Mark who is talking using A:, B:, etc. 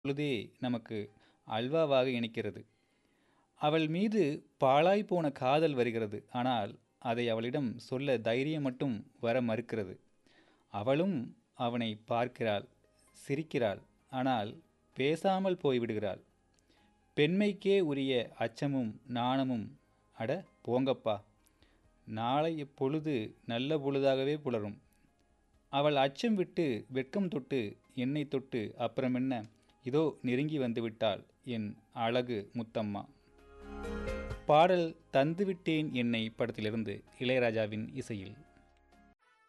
A: பொழுதே நமக்கு அல்வாவாக இனிக்கிறது அவள் மீது பாழாய் போன காதல் வருகிறது ஆனால் அதை அவளிடம் சொல்ல தைரியம் மட்டும் வர மறுக்கிறது அவளும் அவனை பார்க்கிறாள் சிரிக்கிறாள் ஆனால் பேசாமல் போய்விடுகிறாள் பெண்மைக்கே உரிய அச்சமும் நாணமும் அட போங்கப்பா நாளைய பொழுது நல்ல பொழுதாகவே புலரும் அவள் அச்சம் விட்டு வெட்கம் தொட்டு என்னை தொட்டு அப்புறம் என்ன இதோ நெருங்கி வந்துவிட்டாள் என் அழகு முத்தம்மா பாடல் தந்துவிட்டேன் என்னை படத்திலிருந்து இளையராஜாவின் இசையில்